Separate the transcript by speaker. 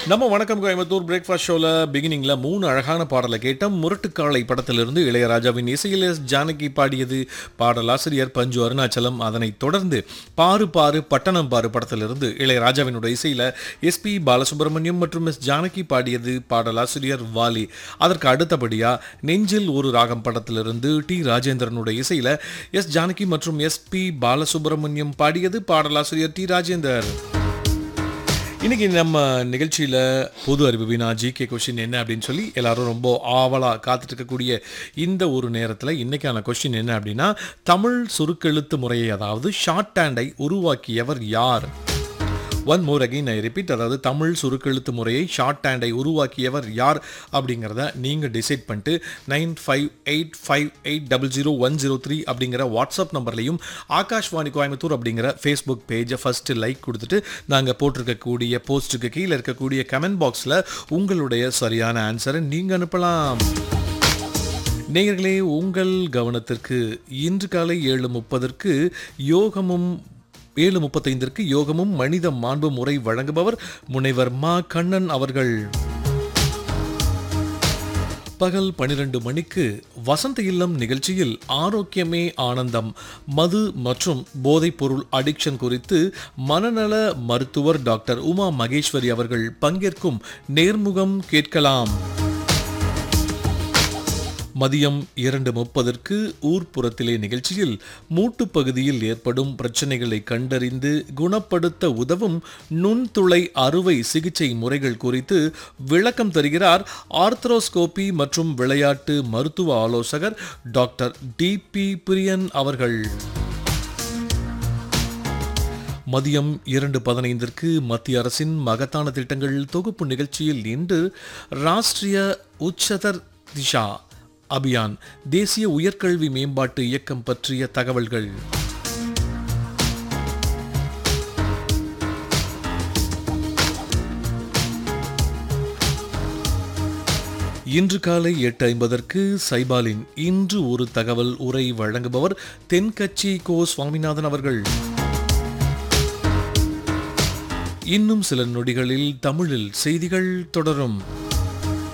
Speaker 1: நம்ம வணக்கம் கோயம்புத்தூர் பிரேக்ஃபாஸ்ட் ஷோல பிகினிங்ல மூணு அழகான பாடலை கேட்டோம் முரட்டுக்காளை படத்திலிருந்து இளையராஜாவின் இசையில் எஸ் ஜானகி பாடியது பாடலாசிரியர் பஞ்சு அருணாச்சலம் அதனைத் தொடர்ந்து பாரு பாரு பட்டணம் பாரு படத்திலிருந்து இளையராஜாவினுடைய இசையில எஸ்பி பாலசுப்ரமணியம் மற்றும் எஸ் ஜானகி பாடியது பாடலாசிரியர் வாலி அதற்கு அடுத்தபடியா நெஞ்சில் ஒரு ராகம் படத்திலிருந்து டி ராஜேந்திரனுடைய இசையில எஸ் ஜானகி மற்றும் எஸ் பி பாலசுப்ரமணியம் பாடியது பாடலாசிரியர் டி ராஜேந்தர் இன்னைக்கு நம்ம நிகழ்ச்சியில் பொது அறிவு வினா ஜிகே கொஷின் என்ன அப்படின்னு சொல்லி எல்லாரும் ரொம்ப ஆவலாக காத்துட்டு இருக்கக்கூடிய இந்த ஒரு நேரத்தில் இன்னைக்கான கொஷின் என்ன அப்படின்னா தமிழ் சுருக்கெழுத்து முறையை அதாவது ஷார்ட் ஹேண்டை உருவாக்கியவர் யார் one more again I repeat அதாவது தமிழ் சுருக்கெழுத்து முறையை ஷார்ட் ஹேண்டை உருவாக்கியவர் யார் அப்படிங்கிறத நீங்கள் டிசைட் பண்ணிட்டு nine five eight five eight double zero one zero three அப்படிங்கிற வாட்ஸ்அப் நம்பர்லையும் ஆகாஷ்வாணி கோயம்புத்தூர் அப்படிங்கிற ஃபேஸ்புக் பேஜை ஃபஸ்ட்டு லைக் கொடுத்துட்டு நாங்கள் போட்டிருக்கக்கூடிய போஸ்ட்டுக்கு கீழே இருக்கக்கூடிய கமெண்ட் பாக்ஸில் உங்களுடைய சரியான ஆன்சரை நீங்கள் அனுப்பலாம் நேயர்களே உங்கள் கவனத்திற்கு இன்று காலை ஏழு முப்பதற்கு யோகமும் ஏழு முப்பத்தைந்திற்கு யோகமும் மனித மாண்பு முறை வழங்குபவர் முனைவர் மா கண்ணன் அவர்கள் பகல் பனிரெண்டு மணிக்கு வசந்த இல்லம் நிகழ்ச்சியில் ஆரோக்கியமே ஆனந்தம் மது மற்றும் போதைப்பொருள் அடிக்ஷன் குறித்து மனநல மருத்துவர் டாக்டர் உமா மகேஸ்வரி அவர்கள் பங்கேற்கும் நேர்முகம் கேட்கலாம் மதியம் இரண்டு முப்பதற்கு ஊர்ப்புறத்திலே நிகழ்ச்சியில் மூட்டு பகுதியில் ஏற்படும் பிரச்சனைகளை கண்டறிந்து குணப்படுத்த உதவும் நுண்துளை அறுவை சிகிச்சை முறைகள் குறித்து விளக்கம் தருகிறார் ஆர்த்ரோஸ்கோபி மற்றும் விளையாட்டு மருத்துவ ஆலோசகர் டாக்டர் டி பி பிரியன் அவர்கள் மதியம் இரண்டு பதினைந்திற்கு மத்திய அரசின் மகத்தான திட்டங்கள் தொகுப்பு நிகழ்ச்சியில் இன்று ராஷ்டிரிய உச்சதர் திஷா அபியான் தேசிய உயர்கல்வி மேம்பாட்டு இயக்கம் பற்றிய தகவல்கள் இன்று காலை எட்டு ஐம்பதற்கு சைபாலின் இன்று ஒரு தகவல் உரை வழங்குபவர் தென்கட்சி கோ சுவாமிநாதன் அவர்கள் இன்னும் சில நொடிகளில் தமிழில் செய்திகள் தொடரும்